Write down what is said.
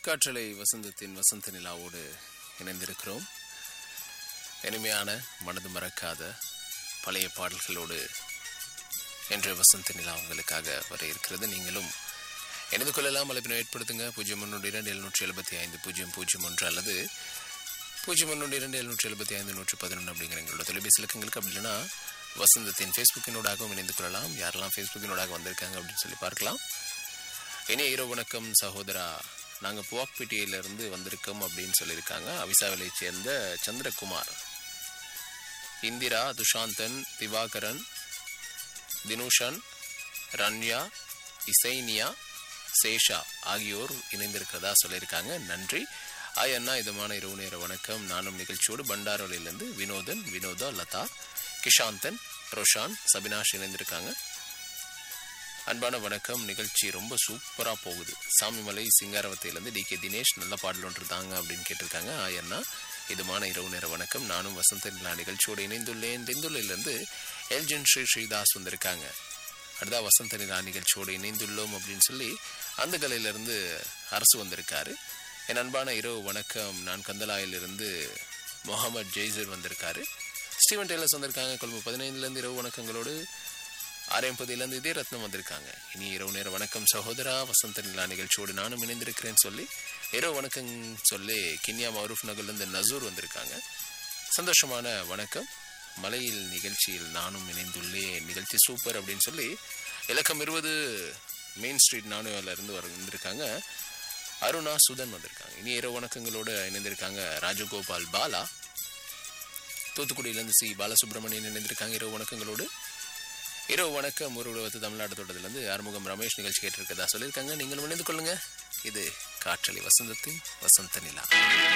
காற்றலை வசந்தத்தின் வசந்த நிலாவோடு இணைந்திருக்கிறோம் இனிமையான மனது மறக்காத பழைய பாடல்களோடு இன்றைய வசந்த நிலா உங்களுக்காக வர இருக்கிறது நீங்களும் இணைந்து கொள்ளலாம் அழைப்பினை ஏற்படுத்துங்க பூஜ்ஜியம் ஒன்று இரண்டு எழுநூற்றி எழுபத்தி ஐந்து பூஜ்ஜியம் பூஜ்ஜியம் ஒன்று அல்லது பூஜ்ஜியம் ஒன்று இரண்டு எழுநூற்றி எழுபத்தி ஐந்து நூற்றி பதினொன்று அப்படிங்கிற எங்களோட தொலைபேசி இலக்கங்களுக்கு அப்படி இல்லைன்னா வசந்தத்தின் ஃபேஸ்புக்கினூடாகவும் இணைந்து கொள்ளலாம் யாரெல்லாம் ஃபேஸ்புக்கினூடாக வந்திருக்காங்க அப்படின்னு சொல்லி பார்க்கலாம் இனிய இரவு வணக்கம் சகோதரா நாங்கள் புவாக்பேட்டையிலிருந்து வந்திருக்கோம் அப்படின்னு சொல்லியிருக்காங்க அவிசாவிலை சேர்ந்த சந்திரகுமார் இந்திரா துஷாந்தன் திவாகரன் தினுஷன் ரன்யா இசைனியா சேஷா ஆகியோர் இணைந்திருக்கிறதா சொல்லியிருக்காங்க நன்றி ஆய் அண்ணா இதமான இரவு நேர வணக்கம் நானும் நிகழ்ச்சியோடு பண்டாரோலிலிருந்து வினோதன் வினோதா லதா கிஷாந்தன் ரோஷான் சபினாஷ் இணைந்திருக்காங்க அன்பான வணக்கம் நிகழ்ச்சி ரொம்ப சூப்பராக போகுது சாமிமலை சிங்காரவத்தையிலேருந்து டி கே தினேஷ் நல்ல பாடல் ஒன்று தாங்க அப்படின்னு கேட்டிருக்காங்க ஆயண்ணா இதுமான இரவு நேர வணக்கம் நானும் வசந்த நிலா நிகழ்ச்சியோடு இணைந்துள்ளேன் தெந்துள்ளிலிருந்து எல்ஜின் ஸ்ரீ ஸ்ரீதாஸ் வந்திருக்காங்க அடுத்தா வசந்த நிலா நிகழ்ச்சியோடு இணைந்துள்ளோம் அப்படின்னு சொல்லி அந்த கலையிலிருந்து அரசு வந்திருக்காரு என் அன்பான இரவு வணக்கம் நான் கந்தலாயிலிருந்து முகமது ஜெய்சர் வந்திருக்காரு ஸ்டீவன் டெய்லர்ஸ் வந்திருக்காங்க கொழும்பு பதினைந்துலேருந்து இரவு வணக்கங்களோடு ஆரம்பதியிலேருந்து இதே ரத்னம் வந்திருக்காங்க இனி இரவு நேர வணக்கம் சகோதரா வசந்த நிலா நிகழ்ச்சியோடு நானும் இணைந்திருக்கிறேன்னு சொல்லி இரவு வணக்கம் சொல்லி கின்யா மரூஃப் நகர்லேருந்து நசூர் வந்திருக்காங்க சந்தோஷமான வணக்கம் மலையில் நிகழ்ச்சியில் நானும் இணைந்துள்ளேன் நிகழ்ச்சி சூப்பர் அப்படின்னு சொல்லி இலக்கம் இருபது மெயின் ஸ்ட்ரீட் நானுவேல இருந்து வர வந்திருக்காங்க அருணா சுதன் வந்திருக்காங்க இனி இரவு வணக்கங்களோடு இணைந்திருக்காங்க ராஜகோபால் பாலா தூத்துக்குடியிலேருந்து சி பாலசுப்ரமணியன் இணைந்திருக்காங்க இரவு வணக்கங்களோடு இரவு வணக்கம் ஒரு உலகத்து தமிழ்நாடு தோட்டத்திலிருந்து ஆறுமுகம் ரமேஷ் நிகழ்ச்சி கேட்டிருக்கதா சொல்லியிருக்காங்க நீங்களும் இணைந்து கொள்ளுங்க இது காற்றலை வசந்தத்தின் வசந்த நிலா